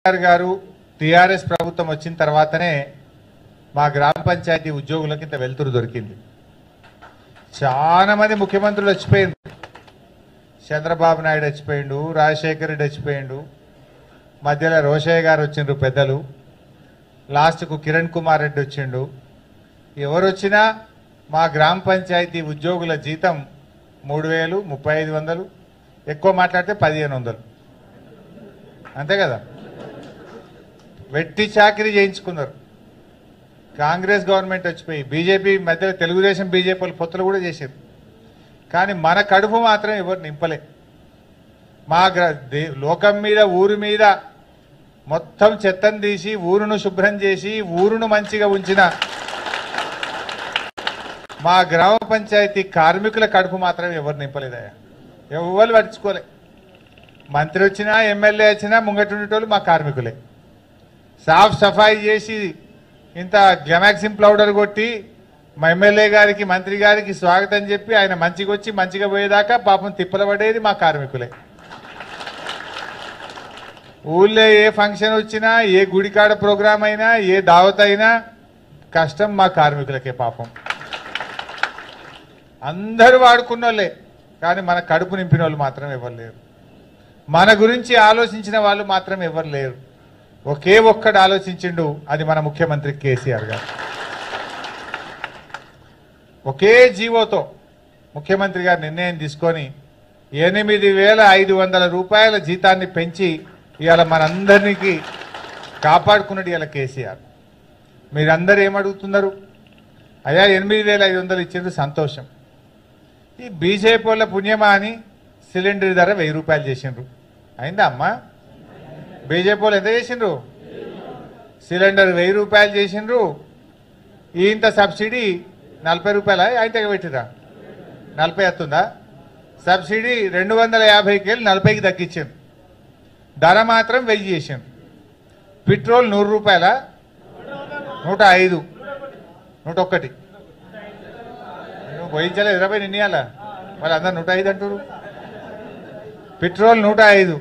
కేసీఆర్ గారు టిఆర్ఎస్ ప్రభుత్వం వచ్చిన తర్వాతనే మా గ్రామ పంచాయతీ ఉద్యోగులకి ఇంత వెలుతురు దొరికింది చాలా మంది ముఖ్యమంత్రులు వచ్చిపోయింది చంద్రబాబు నాయుడు వచ్చిపోయిండు రాజశేఖర్ రెడ్డి వచ్చిపోయిండు మధ్యలో రోషయ్య గారు వచ్చిండ్రు పెద్దలు లాస్ట్కు కిరణ్ కుమార్ రెడ్డి వచ్చిండు ఎవరు వచ్చినా మా గ్రామ పంచాయతీ ఉద్యోగుల జీతం మూడు వేలు ముప్పై ఐదు వందలు ఎక్కువ మాట్లాడితే పదిహేను వందలు అంతే కదా వెట్టి చాకరీ చేయించుకున్నారు కాంగ్రెస్ గవర్నమెంట్ వచ్చిపోయి బీజేపీ మధ్యలో తెలుగుదేశం బీజేపీ వాళ్ళు పొత్తులు కూడా చేశారు కానీ మన కడుపు మాత్రం ఎవరు నింపలే మా గ్ర దే- లోకం మీద ఊరి మీద మొత్తం చెత్తను తీసి ఊరును శుభ్రం చేసి ఊరును మంచిగా ఉంచిన మా గ్రామ పంచాయతీ కార్మికుల కడుపు మాత్రం ఎవరు నింపలేదయ్యా ఎవరు పట్టించుకోలే మంత్రి వచ్చినా ఎమ్మెల్యే వచ్చినా ముంగటుండేటోళ్ళు మా కార్మికులే సాఫ్ సఫాయి చేసి ఇంత గ్లమాక్సిన్ పౌడర్ కొట్టి మా ఎమ్మెల్యే గారికి మంత్రి గారికి స్వాగతం చెప్పి ఆయన మంచిగా వచ్చి మంచిగా పోయేదాకా పాపం తిప్పల పడేది మా కార్మికులే ఊళ్ళో ఏ ఫంక్షన్ వచ్చినా ఏ గుడికాడ ప్రోగ్రాం అయినా ఏ దావత్ అయినా కష్టం మా కార్మికులకే పాపం అందరూ వాడుకున్నోళ్ళే కానీ మన కడుపు నింపిన వాళ్ళు మాత్రం ఎవరు లేరు మన గురించి ఆలోచించిన వాళ్ళు మాత్రం ఎవరు లేరు ఒకే ఒక్కడు ఆలోచించిండు అది మన ముఖ్యమంత్రి కేసీఆర్ గారు ఒకే జీవోతో ముఖ్యమంత్రి గారు నిర్ణయం తీసుకొని ఎనిమిది వేల ఐదు వందల రూపాయల జీతాన్ని పెంచి ఇవాళ మనందరికీ కాపాడుకున్నాడు ఇవాళ కేసీఆర్ మీరందరూ ఏమడుగుతున్నారు అయ్యా ఎనిమిది వేల ఐదు వందలు ఇచ్చిండ్రు సంతోషం ఈ బీజేపీ వాళ్ళ పుణ్యమా అని సిలిండర్ ధర వెయ్యి రూపాయలు చేసిండ్రు అయిందా అమ్మా బీజేపీ వాళ్ళు ఎంత చేసిండ్రు సిలిండర్ వెయ్యి రూపాయలు చేసిండ్రు ఇంత సబ్సిడీ నలభై రూపాయల ఆయన పెట్టిరా నలభై వస్తుందా సబ్సిడీ రెండు వందల యాభైకి వెళ్ళి నలభైకి తగ్గించారు ధర మాత్రం వెయ్యి చేసాం పెట్రోల్ నూరు రూపాయల నూట ఐదు నూట ఒక్కటి నువ్వు పోయించలేదు ఇరవై నిన్నయాల మరి అందరు నూట ఐదు అంటారు పెట్రోల్ నూట ఐదు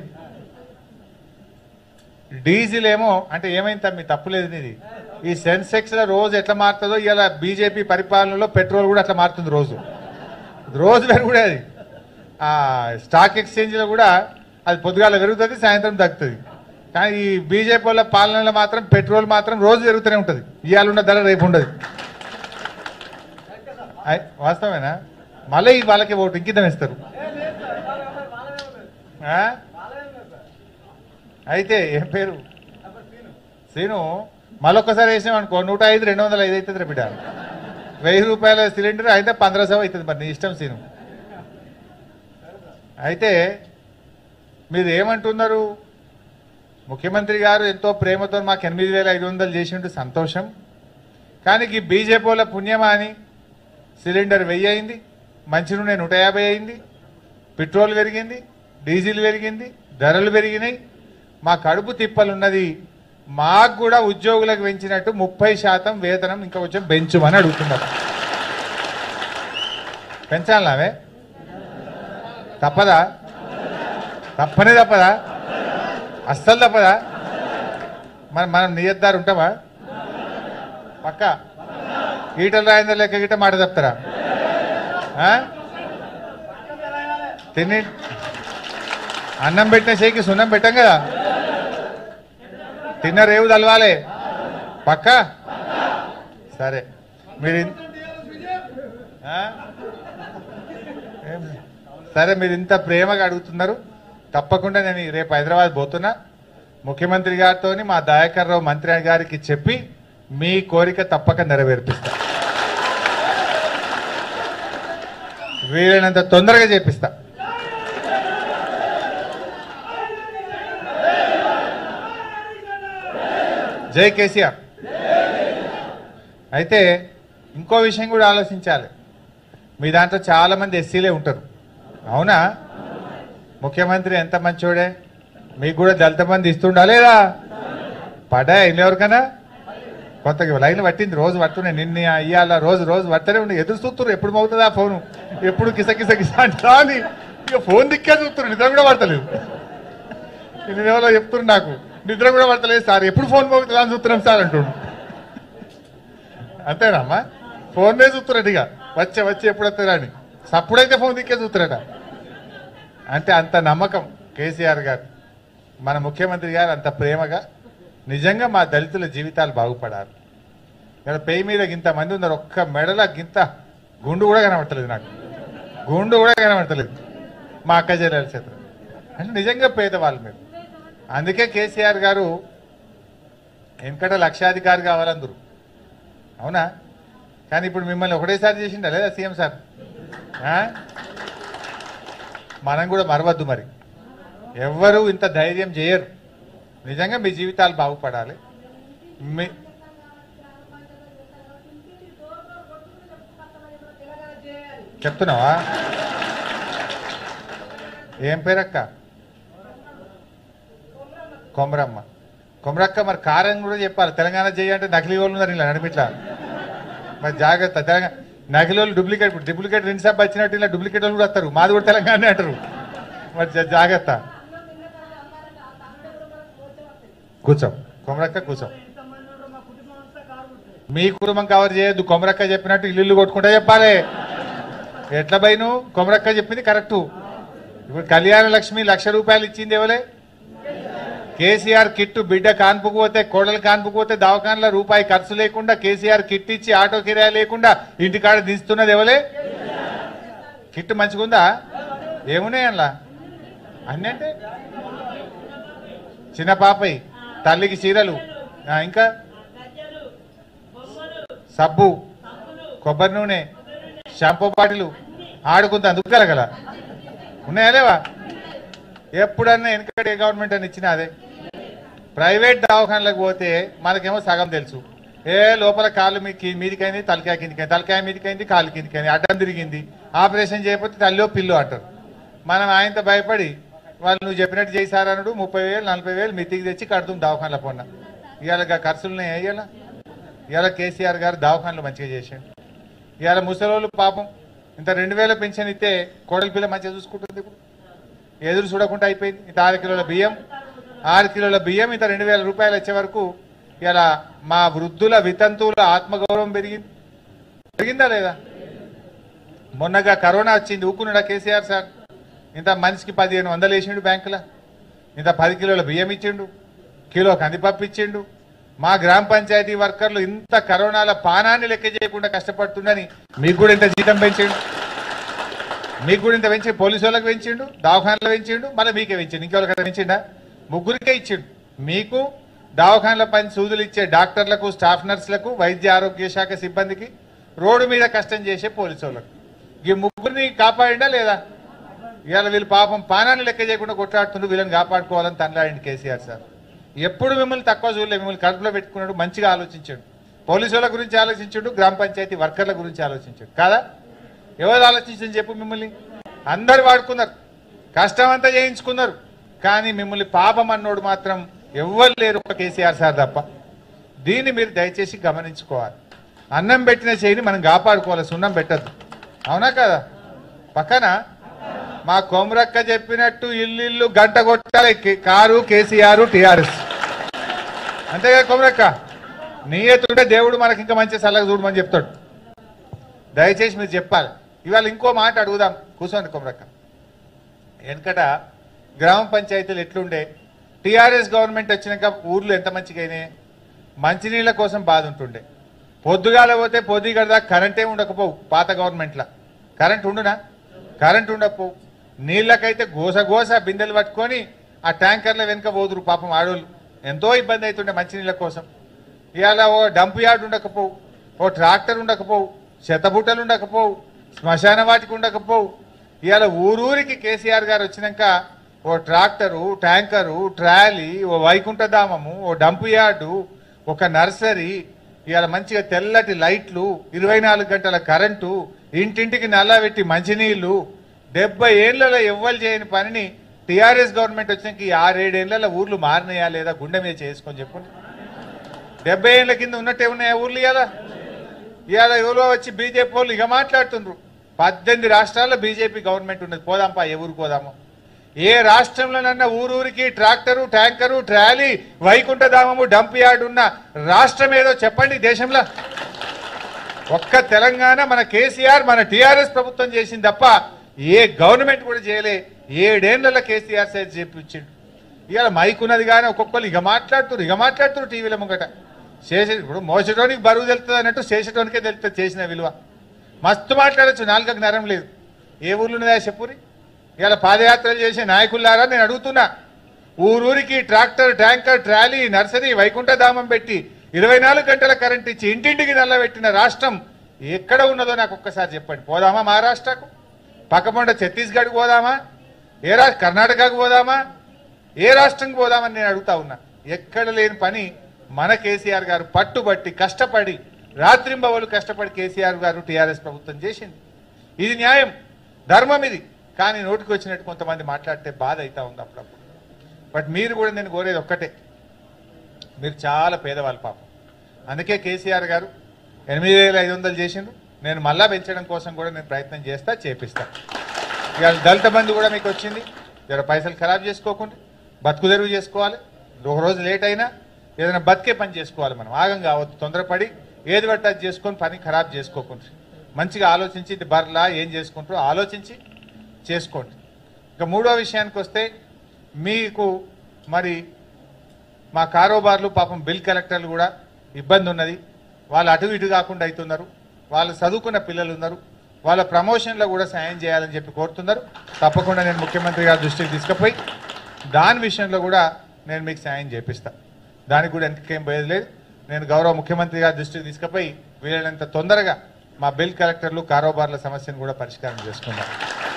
డీజిల్ ఏమో అంటే ఏమైంది మీ తప్పులేదు ఇది ఈ సెన్సెక్స్ లో రోజు ఎట్లా మారుతుందో ఇలా బీజేపీ పరిపాలనలో పెట్రోల్ కూడా అట్లా మారుతుంది రోజు రోజు పెరుగుడే అది ఆ స్టాక్ ఎక్స్చేంజ్లో కూడా అది పొద్దుగాల పెరుగుతుంది సాయంత్రం తగ్గుతుంది కానీ ఈ బీజేపీ వాళ్ళ పాలనలో మాత్రం పెట్రోల్ మాత్రం రోజు పెరుగుతూనే ఉంటుంది ఇవాళ ఉన్న ధర రేపు ఉండదు అయ్, వాస్తవేనా మళ్ళీ ఈ వాళ్ళకి ఓటు ఇంకిద్దం ఇస్తారు ఆ? అయితే ఏం పేరు సీను మళ్ళొక్కసారి వేసాం అనుకో నూట ఐదు రెండు వందల ఐదు అవుతుంది రేపు బిడ్డ వెయ్యి రూపాయల సిలిండర్ అయితే పంద్రసవ అవుతుంది మరి నీ ఇష్టం సీను అయితే మీరు ఏమంటున్నారు ముఖ్యమంత్రి గారు ఎంతో ప్రేమతో మాకు ఎనిమిది వేల ఐదు వందలు చేసిండు సంతోషం కానీ ఈ బీజేపీ వాళ్ళ పుణ్యమా అని సిలిండర్ వెయ్యి అయింది మంచి నూనె నూట యాభై అయింది పెట్రోల్ పెరిగింది డీజిల్ పెరిగింది ధరలు పెరిగినాయి మా కడుపు తిప్పలున్నది మాకు కూడా ఉద్యోగులకు పెంచినట్టు ముప్పై శాతం వేతనం ఇంకా కొంచెం పెంచుమని అడుగుతున్నారు పెంచాలనావే తప్పదా తప్పనే తప్పదా అస్సలు తప్పదా మనం మనం నియద్దారు ఉంటామా పక్క ఈటల రాయిందర్ లెక్క గిట్ట మాట చెప్తారా ఆ? తిని అన్నం పెట్టిన చేయికి సున్నం పెట్టాం కదా తిన్న రేవు తలవాలి పక్క సరే మీరు ఇన్- ఆ? ఏం- సరే మీరు ఇంత ప్రేమగా అడుగుతున్నారు తప్పకుండా నేను ఈ రేపు హైదరాబాద్ పోతున్నా ముఖ్యమంత్రి గారితో మా దయాకర్ రావు మంత్రి గారికి చెప్పి మీ కోరిక తప్పక నెరవేర్పిస్తా వీలైనంత తొందరగా చేపిస్తా జై కేసీఆర్ అయితే ఇంకో విషయం కూడా ఆలోచించాలి మీ దాంట్లో చాలా మంది ఎస్సీలే ఉంటారు అవునా ముఖ్యమంత్రి ఎంత మంచోడే మీకు కూడా దళిత మంది ఇస్తుండా లేదా పడా ఎవరికైనా కొత్తగా లైన్ పట్టింది రోజు పడుతున్నాయి నిన్న ఇవాళ రోజు రోజు పడుతూనే ఉండి ఎదురు చూస్తున్నారు ఎప్పుడు మోగుతుంది ఆ ఫోను ఎప్పుడు కిస కిస కిస అంటా అని ఇక ఫోన్ దిక్కే చూస్తున్నారు నిద్ర కూడా పడతలేదు నేను ఎవరో చెప్తున్నారు నాకు నిద్ర కూడా పడతలేదు సార్ ఎప్పుడు ఫోన్ పోగుతుందా అని చూస్తున్నాం సార్ అంటుండు అంతేనమ్మా ఫోన్నే చూస్తున్నాడు ఇక వచ్చే వచ్చి ఎప్పుడు వస్తారా అని సప్పుడైతే ఫోన్ దిక్కే చూస్తున్నాడ అంటే అంత నమ్మకం కేసీఆర్ గారు మన ముఖ్యమంత్రి గారు అంత ప్రేమగా నిజంగా మా దళితుల జీవితాలు బాగుపడాలి ఇక్కడ పేయి మీద గింత మంది ఉన్నారు ఒక్క మెడల గింత గుండు కూడా కనబడతలేదు నాకు గుండు కూడా కనబడతలేదు మా అక్క చెల్లెల చేత అంటే నిజంగా పేదవాళ్ళు మీరు అందుకే కేసీఆర్ గారు వెనకట లక్షాధికారి కావాలందరూ అవునా కానీ ఇప్పుడు మిమ్మల్ని ఒకటేసారి చేసిండా లేదా సీఎం సార్ ఆ? మనం కూడా మరవద్దు మరి ఎవ్వరూ ఇంత ధైర్యం చేయరు నిజంగా మీ జీవితాలు బాగుపడాలి మీ చెప్తున్నావా ఏం పేరక్క కొమరమ్మ కొమరక్క మరి కారం కూడా చెప్పాలి తెలంగాణ చేయంటే నకిలీ వాళ్ళు ఉన్నారు ఇలా నడిపిట్లా మరి జాగ్రత్త తెలంగాణ నకిలీ వాళ్ళు డూప్లికేట్ డూప్లికేట్ రెండు సార్లు వచ్చినట్టు ఇలా డూప్లికేట్ వాళ్ళు కూడా వస్తారు మాది కూడా తెలంగాణ అంటారు మరి జా- జాగ్రత్త కూర్చో కొమరక్క కూర్చో మీ కుటుంబం కవర్ చేయొద్దు కొమరక్క చెప్పినట్టు ఇల్లు ఇల్లు కొట్టుకుంటా చెప్పాలి ఎట్లా బై నువ్వు కొమరక్క చెప్పింది కరెక్టు ఇప్పుడు కళ్యాణ లక్ష్మి లక్ష రూపాయలు ఇచ్చింది ఎవలే కేసీఆర్ కిట్టు బిడ్డ కాన్పుకు పోతే కోడలు కాన్పుకు పోతే దవాఖానలో రూపాయి ఖర్చు లేకుండా కేసీఆర్ కిట్ ఇచ్చి ఆటో కిరాయి లేకుండా ఇంటికాడ దిస్తున్నది ఎవలే కిట్టు మంచిగుందా ఏమున్నాయి అందులో అన్నీ అంటే చిన్న పాపయ్య తల్లికి చీరలు ఆ, ఇంకా సబ్బు కొబ్బరి నూనె షాంపూ బాటిలు ఆడుకుంత అందుకు కలగల ఉన్నాయా లేవా ఎప్పుడన్నా వెనకటి ఏ గవర్నమెంట్ అని ఇచ్చినా అదే ప్రైవేట్ దవాఖానలకు పోతే మనకేమో సగం తెలుసు ఏ లోపల కాళ్ళు మీకి మీదికైంది తలకాయ కిందికైంది తలకాయ మీదికైంది కాలు కిందికైంది అడ్డం తిరిగింది ఆపరేషన్ చేయకపోతే తల్లిలో పిల్లు అంటారు మనం ఆయనతో భయపడి వాళ్ళు నువ్వు చెప్పినట్టు చేశారనుడు ముప్పై వేలు నలభై వేలు మితికి తెచ్చి కడుతుంది దవాఖానలో పొన్న ఇవాళ గా ఖర్చులున్నాయి వేయాల ఇవాళ కేసీఆర్ గారు దవాఖానలు మంచిగా చేశాడు ఇవాళ ముసలోళ్ళు పాపం ఇంత రెండు వేల పెన్షన్ ఇస్తే కోడలి పిల్ల మంచిగా చూసుకుంటుంది ఇప్పుడు ఎదురు చూడకుండా అయిపోయింది ఇంత ఆరు కిలోల బియ్యం ఆరు కిలోల బియ్యం ఇంత రెండు వేల రూపాయలు వచ్చే వరకు ఇలా మా వృద్ధుల వితంతువుల ఆత్మగౌరవం పెరిగింది పెరిగిందా లేదా మొన్నగా కరోనా వచ్చింది ఊకున్నాడా కేసీఆర్ సార్ ఇంత మనిషికి పదిహేను వందలు వేసిండు బ్యాంకులో ఇంత పది కిలోల బియ్యం ఇచ్చిండు కిలో కందిపప్పు ఇచ్చిండు మా గ్రామ పంచాయతీ వర్కర్లు ఇంత కరోనాల పానాన్ని లెక్క చేయకుండా కష్టపడుతుండని మీకు కూడా ఇంత జీతం పెంచిండు మీకు కూడా ఇంత పెంచి పోలీసు వాళ్ళకి పెంచిండు దవాఖానలో పెంచిండు మళ్ళీ మీకే పెంచిండు ఇంకెవరికైనా పెంచిండా ముగ్గురికే ఇచ్చిండు మీకు దవాఖానల పని సూదులు ఇచ్చే డాక్టర్లకు స్టాఫ్ నర్సులకు వైద్య ఆరోగ్య శాఖ సిబ్బందికి రోడ్డు మీద కష్టం చేసే పోలీసు వాళ్ళకు ఈ ముగ్గురిని కాపాడిండా లేదా ఇవాళ వీళ్ళు పాపం పానాన్ని లెక్క చేయకుండా కొట్లాడుతుండ్రు వీళ్ళని కాపాడుకోవాలని తనలాడింది కేసీఆర్ సార్ ఎప్పుడు మిమ్మల్ని తక్కువ చూడలే మిమ్మల్ని కడుపులో పెట్టుకున్నాడు మంచిగా ఆలోచించాడు పోలీసు వాళ్ళ గురించి ఆలోచించాడు గ్రామ పంచాయతీ వర్కర్ల గురించి ఆలోచించాడు కాదా ఎవరు ఆలోచించని చెప్పు మిమ్మల్ని అందరు వాడుకున్నారు కష్టం అంతా చేయించుకున్నారు కానీ మిమ్మల్ని పాపం అన్నోడు మాత్రం ఎవ్వరు లేరు ఒక కేసీఆర్ సార్ తప్ప దీన్ని మీరు దయచేసి గమనించుకోవాలి అన్నం పెట్టిన చేయిని మనం కాపాడుకోవాలి సున్నం పెట్టద్దు అవునా కదా పక్కన మా కొమరక్క చెప్పినట్టు ఇల్లు ఇల్లు గంట కొట్టాలి కే- కారు కేసీఆర్ టిఆర్ఎస్ అంతేగా కొమరక్క నీయతుంటే దేవుడు మనకి ఇంకా మంచి సలహా చూడమని చెప్తాడు దయచేసి మీరు చెప్పాలి ఇవాళ ఇంకో మాట అడుగుదాం కూర్చోండి కొమరక్క వెనకట గ్రామ పంచాయతీలు ఎట్లుండే టీఆర్ఎస్ గవర్నమెంట్ వచ్చినాక ఊర్లు ఎంత మంచిగా అయినాయి మంచినీళ్ళ కోసం బాధ ఉంటుండే పొద్దుగాల పోతే పొద్దుగడదా కరెంటే ఉండకపోవు పాత గవర్నమెంట్ల కరెంట్ ఉండునా కరెంట్ ఉండకపోవు నీళ్ళకైతే గోస గోస బిందెలు పట్టుకొని ఆ ట్యాంకర్ల వెనుక పోదురు పాపం ఆడోళ్ళు ఎంతో ఇబ్బంది అవుతుండే మంచినీళ్ళ కోసం ఇవాళ ఓ డంప్ యార్డ్ ఉండకపోవు ఓ ట్రాక్టర్ ఉండకపోవు చెత్తబుట్టలు ఉండకపోవు శ్మశాన వాటికి ఉండకపోవు ఇవాళ ఊరూరికి కేసీఆర్ గారు వచ్చినాక ఓ ట్రాక్టరు ట్యాంకరు ట్రాలీ ఓ వైకుంఠధామము ఓ డంప్ యార్డు ఒక నర్సరీ ఇవాళ మంచిగా తెల్లటి లైట్లు ఇరవై నాలుగు గంటల కరెంటు ఇంటింటికి నల్లబెట్టి మంచినీళ్లు డెబ్బై ఏళ్లలో ఎవ్వరు చేయని పనిని టీఆర్ఎస్ గవర్నమెంట్ వచ్చినాక ఈ ఆరేడేళ్లలో ఊర్లు మారినాయా లేదా గుండె మీద చేసుకొని చెప్పండి డెబ్బై ఏళ్ళ కింద ఉన్నట్టే ఉన్నాయా ఊర్లు ఇవాళ ఇవాళ ఎవరో వచ్చి బీజేపీ వాళ్ళు ఇక మాట్లాడుతుండ్రు పద్దెనిమిది రాష్ట్రాల్లో బీజేపీ గవర్నమెంట్ ఉన్నది పోదాంపా ఏ ఊరికి పోదాము ఏ రాష్ట్రంలోనన్నా ఊరూరికి ట్రాక్టరు ట్యాంకరు ట్రాలీ వైకుంఠధామము డంప్ యార్డ్ ఉన్న రాష్ట్రం ఏదో చెప్పండి దేశంలో ఒక్క తెలంగాణ మన కేసీఆర్ మన టీఆర్ఎస్ ప్రభుత్వం చేసింది తప్ప ఏ గవర్నమెంట్ కూడా చేయలే ఏడేళ్లలో కేసీఆర్ సైజ్ చేపించిండు ఇవాళ మైక్ ఉన్నది కానీ ఒక్కొక్కరు ఇక మాట్లాడుతున్నారు ఇక మాట్లాడుతున్నారు టీవీల ముంగట చేసే ఇప్పుడు మోసటోనికి బరువు తెలుస్తుంది అన్నట్టు చేసేటోనికే తెలుస్తుంది చేసిన విలువ మస్తు మాట్లాడచ్చు నాలుగకు నరం లేదు ఏ ఊర్లు ఉన్నదా చెప్పురి ఇవాళ పాదయాత్రలు చేసే నాయకులారా నేను అడుగుతున్నా ఊరూరికి ట్రాక్టర్ ట్యాంకర్ ట్రాలీ నర్సరీ వైకుంఠధామం పెట్టి ఇరవై నాలుగు గంటల కరెంట్ ఇచ్చి ఇంటింటికి నల్లబెట్టిన రాష్ట్రం ఎక్కడ ఉన్నదో నాకు ఒక్కసారి చెప్పండి పోదామా మహారాష్ట్రకు పక్కపొండ ఛత్తీస్గఢ్కి పోదామా ఏ రాష్ట్ర కర్ణాటకకు పోదామా ఏ రాష్ట్రంకి పోదామని నేను అడుగుతా ఉన్నా ఎక్కడ లేని పని మన కేసీఆర్ గారు పట్టుబట్టి కష్టపడి రాత్రింబవలు కష్టపడి కేసీఆర్ గారు టీఆర్ఎస్ ప్రభుత్వం చేసింది ఇది న్యాయం ధర్మం ఇది కానీ నోటికి వచ్చినట్టు కొంతమంది మాట్లాడితే బాధ అవుతా ఉంది అప్పుడప్పుడు బట్ మీరు కూడా నేను కోరేది ఒక్కటే మీరు చాలా పేదవాళ్ళు పాపం అందుకే కేసీఆర్ గారు ఎనిమిది వేల ఐదు వందలు చేసిండ్రు నేను మళ్ళా పెంచడం కోసం కూడా నేను ప్రయత్నం చేస్తా చేపిస్తా ఇక దళిత బంధు కూడా మీకు వచ్చింది జర పైసలు ఖరాబ్ చేసుకోకుండా బతుకు తెరువు చేసుకోవాలి ఒక రోజు లేట్ అయినా ఏదైనా బతికే పని చేసుకోవాలి మనం ఆగం కావద్దు తొందరపడి ఏది పడితే అది చేసుకొని పని ఖరాబ్ చేసుకోకుండా మంచిగా ఆలోచించి ఇది బర్లా ఏం చేసుకుంటారో ఆలోచించి చేసుకోండి ఇక మూడో విషయానికి వస్తే మీకు మరి మా కారోబార్లు పాపం బిల్ కలెక్టర్లు కూడా ఇబ్బంది ఉన్నది వాళ్ళు అటు ఇటు కాకుండా అవుతున్నారు వాళ్ళు చదువుకున్న పిల్లలు ఉన్నారు వాళ్ళ ప్రమోషన్లో కూడా సాయం చేయాలని చెప్పి కోరుతున్నారు తప్పకుండా నేను ముఖ్యమంత్రి గారి దృష్టికి తీసుకుపోయి దాని విషయంలో కూడా నేను మీకు సాయం చేపిస్తా దానికి కూడా ఎంతకేం పోయేది లేదు నేను గౌరవ ముఖ్యమంత్రి గారి దృష్టికి తీసుకుపోయి వీలైనంత తొందరగా మా బిల్ కలెక్టర్లు కారోబార్ల సమస్యను కూడా పరిష్కారం చేసుకుందాం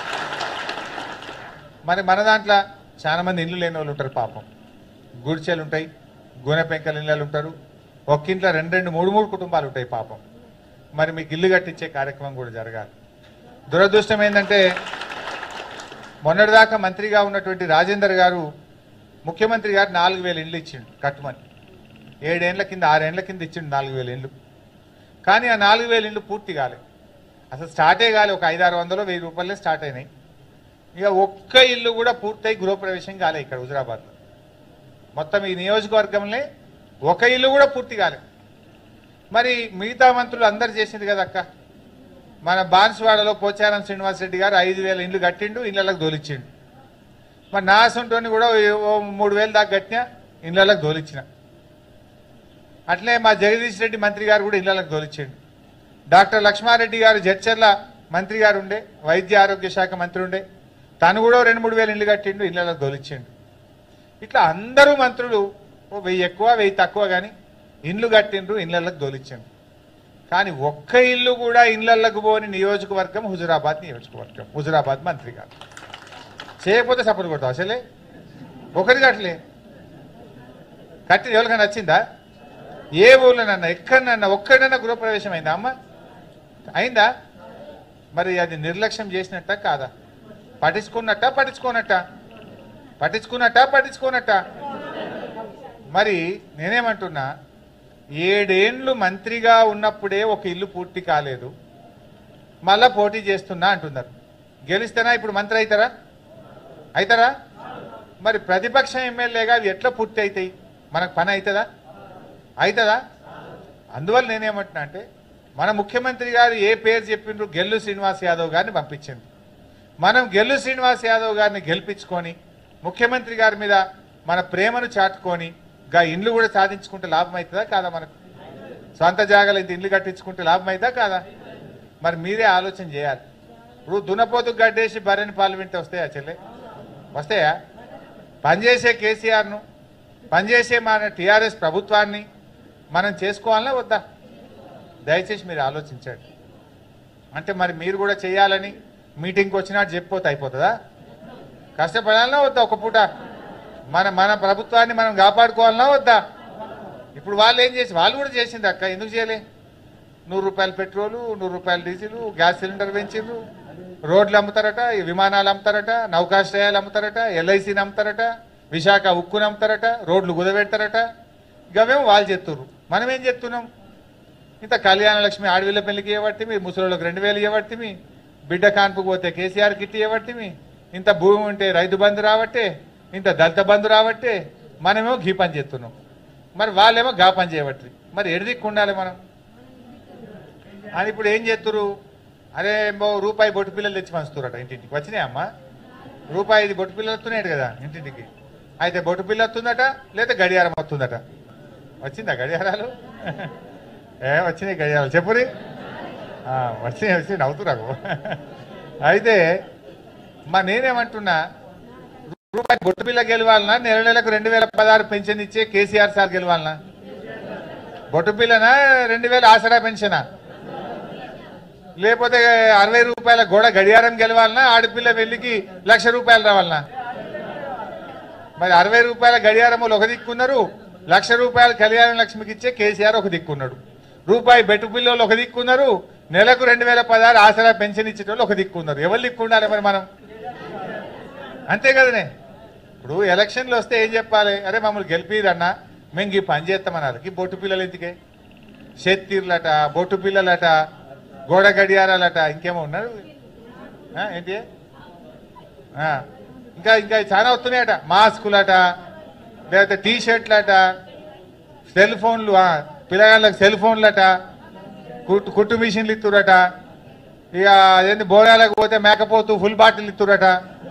మరి మన దాంట్లో చాలా మంది ఇల్లు లేని వాళ్ళు ఉంటారు పాపం గుడిచెలు ఉంటాయి గోనె పెంకల ఇళ్ళు ఉంటారు ఒక్క ఇంట్లో రెండు రెండు మూడు మూడు కుటుంబాలు ఉంటాయి పాపం మరి మీకు ఇల్లు కట్టించే కార్యక్రమం కూడా జరగాలి దురదృష్టం ఏంటంటే మొన్నటిదాకా మంత్రిగా ఉన్నటువంటి రాజేందర్ గారు ముఖ్యమంత్రి గారు నాలుగు వేల ఇండ్లు ఇచ్చిండు కట్టుమని ఏడేండ్ల కింద ఆరేండ్ల కింద ఇచ్చిండు నాలుగు వేల ఇండ్లు కానీ ఆ నాలుగు వేల ఇండ్లు పూర్తి కాలే అసలు స్టార్టే కాలే ఒక ఐదారు వందలు వెయ్యి రూపాయలే స్టార్ట్ అయినాయి ఇక ఒక్క ఇల్లు కూడా పూర్తయి గృహప్రవేశం కాలే ఇక్కడ హుజరాబాద్లో మొత్తం ఈ నియోజకవర్గంలో ఒక ఇల్లు కూడా పూర్తి కాలే మరి మిగతా మంత్రులు అందరు చేసింది కదా అక్క మన బాన్స్వాడలో పోచారం శ్రీనివాసరెడ్డి గారు ఐదు వేల ఇండ్లు కట్టిండు ఇళ్ళకి దోలిచ్చిండు మరి నా సొంటోని కూడా ఓ మూడు వేలు దాకా కట్టినా ఇళ్ళకి దోలిచ్చిన అట్లే మా జగదీష్ రెడ్డి మంత్రి గారు కూడా ఇళ్ళకి దోలిచ్చిండు డాక్టర్ లక్ష్మారెడ్డి గారు జడ్చర్ల మంత్రి గారు ఉండే వైద్య ఆరోగ్య శాఖ మంత్రి ఉండే తను కూడా ఓ రెండు మూడు వేలు ఇల్లు కట్టిండు ఇళ్ళకి దోలిచ్చిండు ఇట్లా అందరూ మంత్రులు ఓ వెయ్యి ఎక్కువ వెయ్యి తక్కువ కానీ ఇండ్లు కట్టిండ్రు ఇళ్ళకి దోలిచ్చిండ్రు కానీ ఒక్క ఇల్లు కూడా ఇళ్ళకు పోని నియోజకవర్గం హుజురాబాద్ నియోజకవర్గం హుజురాబాద్ మంత్రి గారు చేయకపోతే సపోర్ట్ కొడతాం అసలే ఒకటి కట్టలే కట్టి ఎవరికైనా నచ్చిందా ఏ ఊర్లోనన్నా ఎక్కడనన్నా ఒక్కడన్నా గృహప్రవేశం అయిందా అమ్మ అయిందా మరి అది నిర్లక్ష్యం చేసినట్ట కాదా పట్టించుకున్నట్ట పట్టించుకోనట్ట పట్టించుకున్నట్ట పట్టించుకోనట్ట మరి నేనేమంటున్నా ఏడేండ్లు మంత్రిగా ఉన్నప్పుడే ఒక ఇల్లు పూర్తి కాలేదు మళ్ళా పోటీ చేస్తున్నా అంటున్నారు గెలిస్తేనా ఇప్పుడు మంత్రి అవుతారా అవుతారా మరి ప్రతిపక్ష ఎమ్మెల్యేగా అవి ఎట్లా పూర్తి అవుతాయి మనకు పని అవుతుందా అవుతుందా అందువల్ల నేనేమంటున్నా అంటే మన ముఖ్యమంత్రి గారు ఏ పేరు చెప్పిండ్రు గెల్లు శ్రీనివాస్ యాదవ్ గారిని పంపించింది మనం గెల్లు శ్రీనివాస్ యాదవ్ గారిని గెలిపించుకొని ముఖ్యమంత్రి గారి మీద మన ప్రేమను చాటుకొని గా ఇండ్లు కూడా సాధించుకుంటే లాభం అవుతుందా కాదా మనకు సొంత జాగాలు ఇంత ఇండ్లు కట్టించుకుంటే లాభం అవుతుందా కాదా మరి మీరే ఆలోచన చేయాలి ఇప్పుడు దున్నపోతు గడ్డేసి బర్రెని పాలు వింటే వస్తాయా చెల్లె వస్తాయా పనిచేసే కేసీఆర్ను పనిచేసే మన టీఆర్ఎస్ ప్రభుత్వాన్ని మనం చేసుకోవాలన్నా వద్దా దయచేసి మీరు ఆలోచించండి అంటే మరి మీరు కూడా చేయాలని మీటింగ్కి వచ్చినట్టు చెప్పిపోతే అయిపోతుందా కష్టపడాలన్నా వద్దా ఒక పూట మన మన ప్రభుత్వాన్ని మనం కాపాడుకోవాలన్నా వద్దా ఇప్పుడు వాళ్ళు ఏం చేసి వాళ్ళు కూడా చేసింది అక్క ఎందుకు చేయలే నూరు రూపాయల పెట్రోలు నూరు రూపాయల డీజిల్ గ్యాస్ సిలిండర్ పెంచిండ్రు రోడ్లు అమ్ముతారట ఈ విమానాలు అమ్ముతారట నౌకాశ్రయాలు అమ్ముతారట ఎల్ఐసిని అమ్ముతారట విశాఖ ఉక్కుని అమ్ముతారట రోడ్లు కుదబెడతారట ఇవేమో వాళ్ళు చెప్తుర్రు మనం ఏం చెప్తున్నాం ఇంత కళ్యాణ లక్ష్మి ఆడవిళ్ళ పెళ్లికి ఇవ్వబడితే ముసలిళ్ళకి రెండు వేలు ఇవ్వబడితే బిడ్డ కాన్పుకు పోతే కేసీఆర్ కిట్ ఇవ్వబడితే ఇంత భూమి ఉంటే రైతు బంధు రావట్టే ఇంత దళిత బంధు రావట్టే మనమేమో గీ పని చేస్తున్నాం మరి వాళ్ళేమో గా పని చేయబట్టి మరి ఎడిదిక్కు ఉండాలి మనం అని ఇప్పుడు ఏం చేస్తున్నారు అరే మో రూపాయి బొట్టు పిల్లలు తెచ్చి పంచుతురట ఇంటింటికి వచ్చినాయి అమ్మా రూపాయి ఇది బొట్టు పిల్లలు వస్తున్నాయి కదా ఇంటింటికి అయితే బొట్టు పిల్ల వస్తుందట లేదా గడియారం వస్తుందట వచ్చిందా గడియారాలు ఏ వచ్చినాయి గడియారాలు చెప్పురి ఆ, వచ్చినాయి వచ్చి నవ్వుతురాకు అయితే మా నేనేమంటున్నా రూపాయి బొట్టు పిల్ల గెలవాలనా నెల నెలకు రెండు వేల పదహారు పెన్షన్ ఇచ్చే కేసీఆర్ సార్ గెలవాలనా బొట్టు పిల్లనా రెండు వేల ఆసరా పెన్షనా లేకపోతే అరవై రూపాయల గోడ గడియారం గెలవాలనా ఆడపిల్ల వెళ్ళికి లక్ష రూపాయలు రావాలనా మరి అరవై రూపాయల గడియారములు ఒక దిక్కున్నారు లక్ష రూపాయల కళ్యాణ లక్ష్మికి ఇచ్చే కేసీఆర్ ఒక దిక్కున్నాడు రూపాయి బెట్టు పిల్లలు ఒక దిక్కున్నారు నెలకు రెండు వేల పదహారు ఆసరా పెన్షన్ ఇచ్చేటోళ్ళు ఒక దిక్కున్నారు ఎవరు దిక్కు ఉండాలి మరి మనం అంతే కదనే ఇప్పుడు ఎలక్షన్లు వస్తే ఏం చెప్పాలి అరే మమ్మల్ని గెలిపిరన్నా మేము ఈ పని చేస్తామన్నారు ఈ బొట్టు పిల్లలు ఎందుకే షెత్తీర్లట బొట్టు పిల్లలట గోడ గడియారాలట ఇంకేమో ఉన్నారు ఆ, ఏంటి ఆ, ఇంకా ఇంకా చాలా వస్తున్నాయట మాస్కులట లేకపోతే టీ షర్ట్లట సెల్ ఫోన్లు ఆ, పిల్లగాళ్ళకి సెల్ ఫోన్లట కుట్టు కుట్టు మిషన్లు ఇస్తురట ఇక అదేంటి బోనాలకు పోతే మేకపోతూ ఫుల్ బాటిల్ ఇస్తురట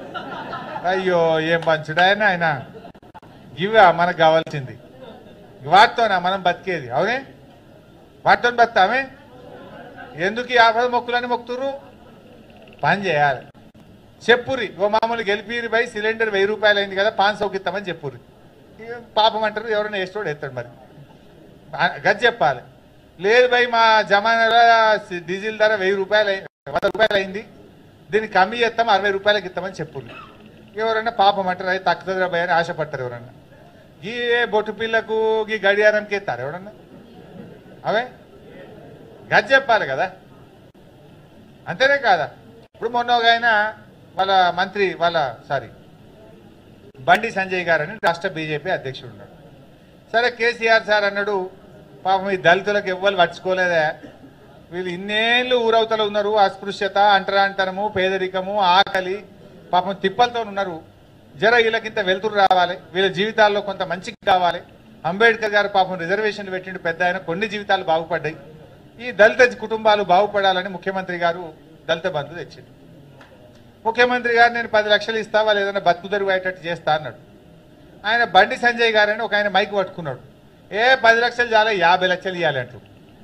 అయ్యో ఏం పంచుడు ఆయన ఆయన ఇవా మనకు కావాల్సింది వాటితోనా మనం బతికేది అవునే వాటితో బతామే ఎందుకు ఈ ఆపద మొక్కులని మొక్కుతుర్రు పని చేయాలి చెప్పురి ఓ మామూలు గెలిపిరి బై సిలిండర్ వెయ్యి రూపాయలు అయింది కదా పాన్ సౌకి ఇస్తామని చెప్పురి ఇక పాపం అంటారు ఎవరైనా వేస్తాడు ఎత్తాడు మరి ఆ- గది చెప్పాలి లేదు భయ్ మా జమానాలో సి- డీజిల్ ధర వెయ్యి రూపాయలు అయి- వంద రూపాయలు అయింది దీన్ని కమ్మి చేస్తాం అరవై రూపాయలకి ఇస్తామని చెప్పుర్రి ఎవరన్నా పాపం అంటారు అది తక్కువ భయ అని ఆశపడతారు ఎవరన్నా ఈ బొట్టు పిల్లకు ఈ గడియారంకి ఎత్తారు ఎవరన్నా అవే గది చెప్పాలి కదా అంతేనే కాదా ఇప్పుడు మొన్న ఒక ఆయన వాళ్ళ మంత్రి వాళ్ళ సారీ బండి సంజయ్ గారు అని రాష్ట్ర బీజేపీ అధ్యక్షుడు ఉన్నాడు సరే కేసీఆర్ సార్ అన్నాడు పాపం ఈ దళితులకు ఎవ్వరు పట్టుకోలేదా వీళ్ళు ఇన్నేళ్ళు ఊరవతలు ఉన్నారు అస్పృశ్యత అంటరాంతరము పేదరికము ఆకలి పాపం తిప్పలతో ఉన్నారు జర వీళ్ళకింత వెలుతురు రావాలి వీళ్ళ జీవితాల్లో కొంత మంచి కావాలి అంబేద్కర్ గారు పాపం రిజర్వేషన్లు పెట్టిండు పెద్ద ఆయన కొన్ని జీవితాలు బాగుపడ్డాయి ఈ దళిత కుటుంబాలు బాగుపడాలని ముఖ్యమంత్రి గారు దళిత బంధు తెచ్చిండు ముఖ్యమంత్రి గారు నేను పది లక్షలు ఇస్తా వాళ్ళు ఏదైనా బతుకు తెరువు అయ్యేటట్టు చేస్తా అన్నాడు ఆయన బండి సంజయ్ గారు అని ఒక ఆయన మైక్ పట్టుకున్నాడు ఏ పది లక్షలు చాలా యాభై లక్షలు ఇవ్వాలి అంటూ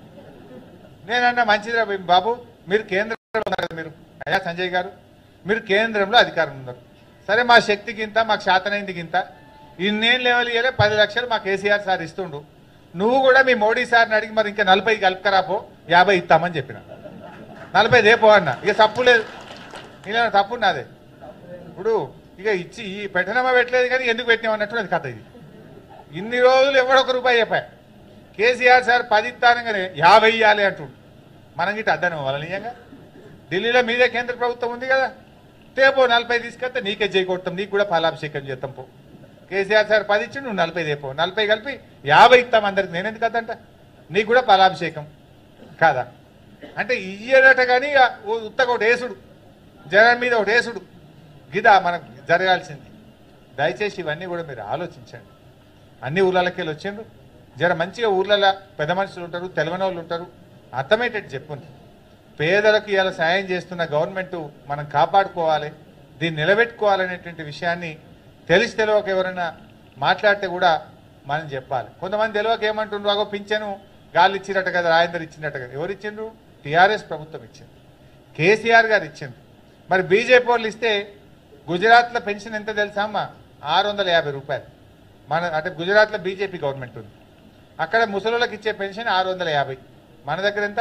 నేనన్నా మంచిదిరా బాబు మీరు కేంద్రంలో ఉన్నారు కదా మీరు అయ్యా సంజయ్ గారు మీరు కేంద్రంలో అధికారం ఉన్నారు సరే మా శక్తికి ఇంత మాకు శాతనైంది ఇంత ఇన్నేం లెవెల్ ఇవ్వలే పది లక్షలు మా కేసీఆర్ సార్ ఇస్తుండు నువ్వు కూడా మీ మోడీ సార్ని అడిగి మరి ఇంకా నలభై కలుపుకరాపో యాభై ఇస్తామని చెప్పిన నలభై దేపో అన్న ఇక తప్పు లేదు ఇలా తప్పు నాదే ఇప్పుడు ఇక ఇచ్చి ఈ పెట్టనమా పెట్టలేదు కానీ ఎందుకు పెట్టినామన్నట్టు అది కథ ఇది ఇన్ని రోజులు ఎవడొక రూపాయి చెప్పా కేసీఆర్ సార్ పది ఇస్తానగానే యాభై ఇవ్వాలి అంటుండు మనం గిట్ట అద్దనం వాళ్ళ నిజంగా ఢిల్లీలో మీదే కేంద్ర ప్రభుత్వం ఉంది కదా తేపో నలభై తీసుకొస్తే నీకే చేయకొడతాం నీకు కూడా ఫలాభిషేకం చేస్తాం పో కేసీఆర్ సార్ పది ఇచ్చి నువ్వు నలభై దేపో నలభై కలిపి యాభై ఇస్తాం అందరికి నేను ఎందుకు అద్దంట నీకు కూడా ఫలాభిషేకం కాదా అంటే ఇయ్యడట కానీ ఇక ఓ ఉత్తగా ఒకటి వేసుడు జనం మీద ఒకటి వేసుడు గిదా మనకు జరగాల్సింది దయచేసి ఇవన్నీ కూడా మీరు ఆలోచించండి అన్ని ఊర్లకి వెళ్ళి వచ్చిండ్రు జర మంచిగా ఊర్లలో పెద్ద మనుషులు ఉంటారు తెలివని వాళ్ళు ఉంటారు అర్థమయ్యేటట్టు చెప్పుంది పేదలకు ఇలా సాయం చేస్తున్న గవర్నమెంట్ మనం కాపాడుకోవాలి దీన్ని నిలబెట్టుకోవాలనేటువంటి విషయాన్ని తెలిసి తెలియక ఎవరైనా మాట్లాడితే కూడా మనం చెప్పాలి కొంతమంది తెలియక ఏమంటుండ్రు అగో పింఛను గాలి ఇచ్చినట్టు కదా రాజేందర్ ఇచ్చినట్టు కదా ఎవరు ఇచ్చిండ్రు టీఆర్ఎస్ ప్రభుత్వం ఇచ్చింది కేసీఆర్ గారు ఇచ్చింది మరి బీజేపీ వాళ్ళు ఇస్తే గుజరాత్లో పెన్షన్ ఎంత తెలుసా అమ్మా ఆరు వందల యాభై రూపాయలు మన అంటే గుజరాత్లో బీజేపీ గవర్నమెంట్ ఉంది అక్కడ ముసలోళ్ళకి ఇచ్చే పెన్షన్ ఆరు వందల యాభై మన దగ్గర ఎంత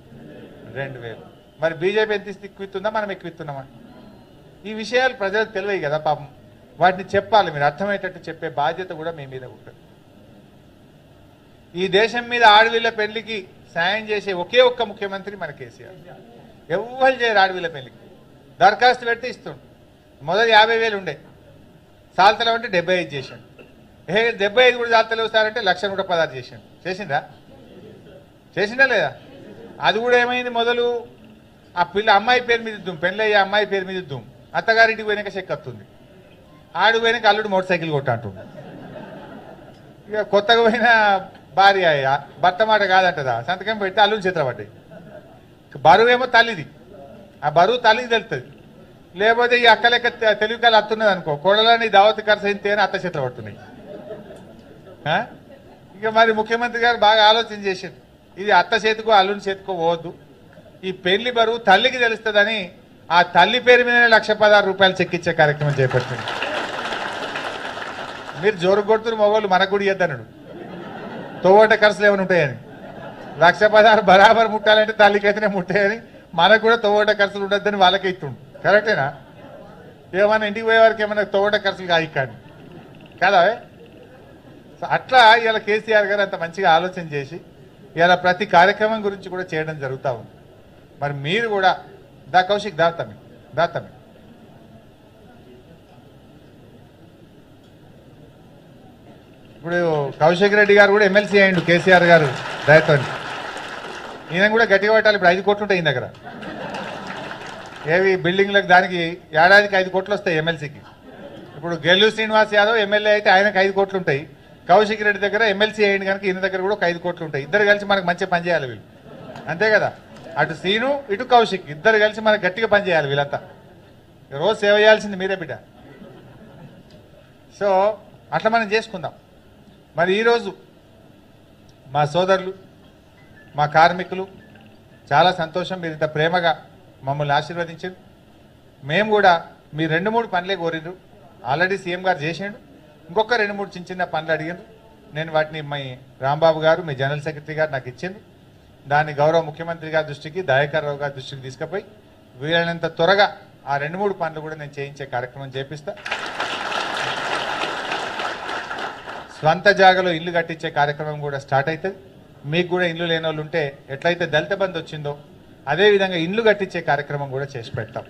రెండు వేలు మరి బీజేపీ ఎంత ఇస్తే ఎక్కువ ఇస్తుందా మనం ఎక్కువ ఇస్తున్నామా ఈ విషయాలు ప్రజలకు తెలివయి కదా పాపం వాటిని చెప్పాలి మీరు అర్థమయ్యేటట్టు చెప్పే బాధ్యత కూడా మీ మీద ఉంటుంది ఈ దేశం మీద ఆడవిళ్ళ పెళ్లికి సాయం చేసే ఒకే ఒక్క ముఖ్యమంత్రి మన కేసీఆర్ ఎవ్వరు చేయరు ఆడవిళ్ళ పెళ్లికి దరఖాస్తు పెడితే ఇస్తుండు మొదటి యాభై వేలు ఉండే సాల్తలో అంటే డెబ్బై ఐదు చేశాడు ఏ డెబ్బై ఐదు కూడా సాల్తలేవు సార్ అంటే లక్ష నూట పదహారు చేశాడు చేసిందా చేసిందా లేదా అది కూడా ఏమైంది మొదలు ఆ పిల్ల అమ్మాయి పేరు మీద ఇద్దాం పెళ్ళయ్యే అమ్మాయి పేరు మీద ఇద్దాం అత్తగారింటికి పోయినాక చెక్ వస్తుంది ఆడు పోయినాక అల్లుడు మోటార్ సైకిల్ కొట్ట అంటుండు ఇక కొత్తగా పోయిన భార్య అయ్యా భర్త మాట కాదంటదా సంతకం పెట్టి అల్లుని చేతులు పడ్డాయి బరువు ఏమో తల్లిది ఆ బరువు తల్లికి తెలుస్తుంది లేకపోతే ఈ అక్క లెక్క తె- తెలివి కళ్ళు అత్తున్నది అనుకో కోడలని దావతి ఖర్చు అయితే అని అత్త చేతులు పడుతున్నాయి ఆ? ఇక మరి ముఖ్యమంత్రి గారు బాగా ఆలోచన చేశారు ఇది అత్త చేతికో అల్లుని చేతికో పోవద్దు ఈ పెళ్లి బరువు తల్లికి తెలుస్తుందని ఆ తల్లి పేరు మీదనే లక్ష పదహారు రూపాయలు చెక్కిచ్చే కార్యక్రమం చేపట్టింది మీరు జోరు కొడుతున్న మొగోళ్ళు మనకు కూడా ఇద్దన్నాడు తోవట ఖర్చులు ఏమైనా ఉంటాయని లక్ష పదహారు బరాబర్ ముట్టాలంటే తల్లికైతేనే ముట్టాయని మనకు కూడా తోవట ఖర్చులు ఉండొద్దని వాళ్ళకే ఇస్తుండు కరెక్టేనా ఏమన్నా ఇంటికి పోయే వారికి ఏమైనా తోవట ఖర్చులు కాయిక్కాని కదా అవే? సో అట్లా ఇలా కేసీఆర్ గారు అంత మంచిగా ఆలోచన చేసి ఇలా ప్రతి కార్యక్రమం గురించి కూడా చేయడం జరుగుతూ ఉంది మరి మీరు కూడా దా కౌశిక్ దాతమి దాతమి ఇప్పుడు కౌశిక్ రెడ్డి గారు కూడా ఎమ్మెల్సీ అయ్యిండు కేసీఆర్ గారు దయతో ఈయన కూడా గట్టిగా పట్టాలి ఇప్పుడు ఐదు కోట్లు ఉంటాయి ఈయన దగ్గర ఏవి బిల్డింగ్లకు దానికి ఏడాదికి ఐదు కోట్లు వస్తాయి ఎమ్మెల్సీకి ఇప్పుడు గెల్లు శ్రీనివాస్ యాదవ్ ఎమ్మెల్యే అయితే ఆయనకు ఐదు కోట్లు ఉంటాయి కౌశిక్ రెడ్డి దగ్గర ఎమ్మెల్సీ అయ్యింది కనుక ఈయన దగ్గర కూడా ఒక ఐదు కోట్లు ఉంటాయి ఇద్దరు కలిసి మనకు మంచిగా పని చేయాలి వీళ్ళు అంతే కదా అటు సీను ఇటు కౌశిక్ ఇద్దరు కలిసి మనకు గట్టిగా పని చేయాలి వీళ్ళంతా రోజు సేవ చేయాల్సింది మీరే బిడ్డ సో అట్లా మనం చేసుకుందాం మరి ఈరోజు మా సోదరులు మా కార్మికులు చాలా సంతోషం మీరు ఇంత ప్రేమగా మమ్మల్ని ఆశీర్వదించారు మేము కూడా మీ రెండు మూడు పనులే కోరిండ్రు ఆల్రెడీ సీఎం గారు చేసిండు ఇంకొక రెండు మూడు చిన్న చిన్న పనులు అడిగారు నేను వాటిని మీ రాంబాబు గారు మీ జనరల్ సెక్రటరీ గారు నాకు ఇచ్చింది దాన్ని గౌరవ ముఖ్యమంత్రి గారి దృష్టికి దయాకర్ రావు గారి దృష్టికి తీసుకుపోయి వీలైనంత త్వరగా ఆ రెండు మూడు పనులు కూడా నేను చేయించే కార్యక్రమం చేపిస్తా స్వంత జాగలో ఇల్లు కట్టించే కార్యక్రమం కూడా స్టార్ట్ అవుతుంది మీకు కూడా ఇల్లు లేని వాళ్ళు ఉంటే ఎట్లయితే దళిత బంధు వచ్చిందో అదే విధంగా ఇల్లు కట్టించే కార్యక్రమం కూడా చేసి పెడతాం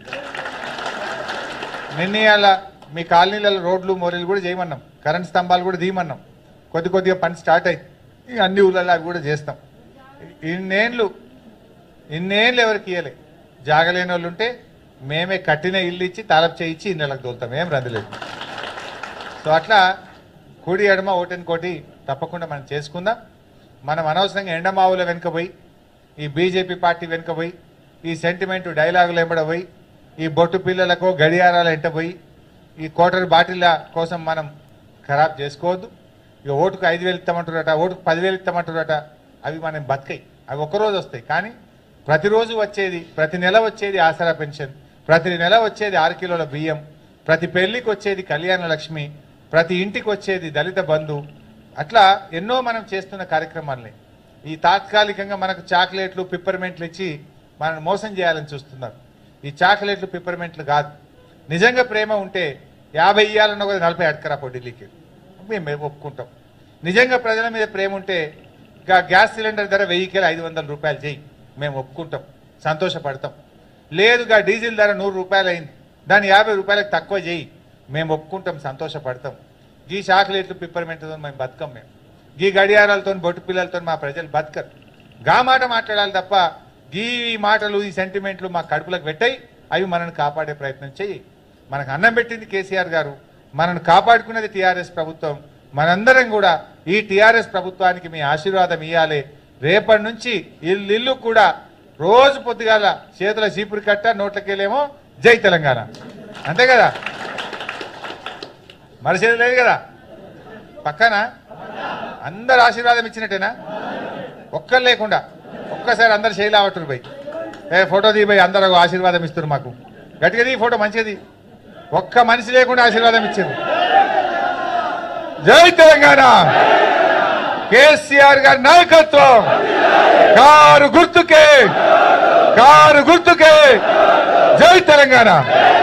నిర్ణయాల మీ కాలనీలలో రోడ్లు మోరీలు కూడా చేయమన్నాం కరెంట్ స్తంభాలు కూడా తీయమన్నాం కొద్ది కొద్దిగా పని స్టార్ట్ అయ్యి ఇక అన్ని ఊళ్ళల్లో అవి కూడా చేస్తాం ఇన్నేళ్ళు ఇన్నేళ్ళు ఎవరికి ఇయ్యలే జాగలేని వాళ్ళు ఉంటే మేమే కట్టిన ఇల్లు ఇచ్చి తాలపు చేయించి ఇన్నెలకు తోలుతాం ఏం రందులేదు సో అట్లా కుడి ఎడమ ఓటని కోటి తప్పకుండా మనం చేసుకుందాం మనం అనవసరంగా ఎండమావుల వెనుక పోయి ఈ బీజేపీ పార్టీ వెనుక పోయి ఈ సెంటిమెంట్ డైలాగులు ఎంబడ పోయి ఈ బొట్టు పిల్లలకు గడియారాలు ఎంట పోయి ఈ కోటర్ బాటిళ్ళ కోసం మనం ఖరాబ్ చేసుకోవద్దు ఇక ఓటుకు ఐదు వేలు ఇస్తామంటారట ఓటుకు పదివేలు ఇస్తామంటారట అవి మనం బతకాయి అవి ఒక్కరోజు వస్తాయి కానీ ప్రతిరోజు వచ్చేది ప్రతి నెల వచ్చేది ఆసరా పెన్షన్ ప్రతి నెల వచ్చేది ఆరు కిలోల బియ్యం ప్రతి పెళ్లికి వచ్చేది కళ్యాణ లక్ష్మి ప్రతి ఇంటికి వచ్చేది దళిత బంధు అట్లా ఎన్నో మనం చేస్తున్న కార్యక్రమాలే ఈ తాత్కాలికంగా మనకు చాక్లెట్లు పిప్పర్మెంట్లు ఇచ్చి మనల్ని మోసం చేయాలని చూస్తున్నారు ఈ చాక్లెట్లు పిప్పర్మెంట్లు కాదు నిజంగా ప్రేమ ఉంటే యాభై ఇయ్యాలన్న కూడా నలభై అడకరా పో ఢిల్లీకి మేము మేము ఒప్పుకుంటాం నిజంగా ప్రజల మీద ప్రేమ ఉంటే ఇంకా గ్యాస్ సిలిండర్ ధర వెయ్యికి ఐదు వందల రూపాయలు చేయి మేము ఒప్పుకుంటాం సంతోషపడతాం లేదు గా డీజిల్ ధర నూరు రూపాయలు అయింది దాన్ని యాభై రూపాయలకు తక్కువ చేయి మేము ఒప్పుకుంటాం సంతోషపడతాం గీ చాక్లెట్లు పిప్పర్మెంట్తో మేము బతకం మేము గీ గడియారాలతో బొట్టు పిల్లలతో మా ప్రజలు బతకరు గా మాట మాట్లాడాలి తప్ప గీ మాటలు ఈ సెంటిమెంట్లు మా కడుపులకు పెట్టాయి అవి మనల్ని కాపాడే ప్రయత్నం చెయ్యి మనకు అన్నం పెట్టింది కేసీఆర్ గారు మనల్ని కాపాడుకున్నది టీఆర్ఎస్ ప్రభుత్వం మనందరం కూడా ఈ టీఆర్ఎస్ ప్రభుత్వానికి మీ ఆశీర్వాదం ఇవ్వాలి రేపటి నుంచి ఇల్లు ఇల్లు కూడా రోజు పొద్దుగాల చేతుల చీపురు కట్ట నోట్లకెళ్ళేమో జై తెలంగాణ అంతే కదా మరిసేది లేదు కదా పక్కన అందరు ఆశీర్వాదం ఇచ్చినట్టేనా ఒక్కరు లేకుండా ఒక్కసారి అందరు శైలావట్టురు పోయి ఏ ఫోటో తీ పోయి అందరూ ఆశీర్వాదం ఇస్తారు మాకు గట్టిగా తీ ఫోటో మంచిది ఒక్క మనిషి లేకుండా ఆశీర్వాదం ఇచ్చారు జై తెలంగాణ కేసీఆర్ గారి నాయకత్వం కారు గుర్తుకే కారు గుర్తుకే జై తెలంగాణ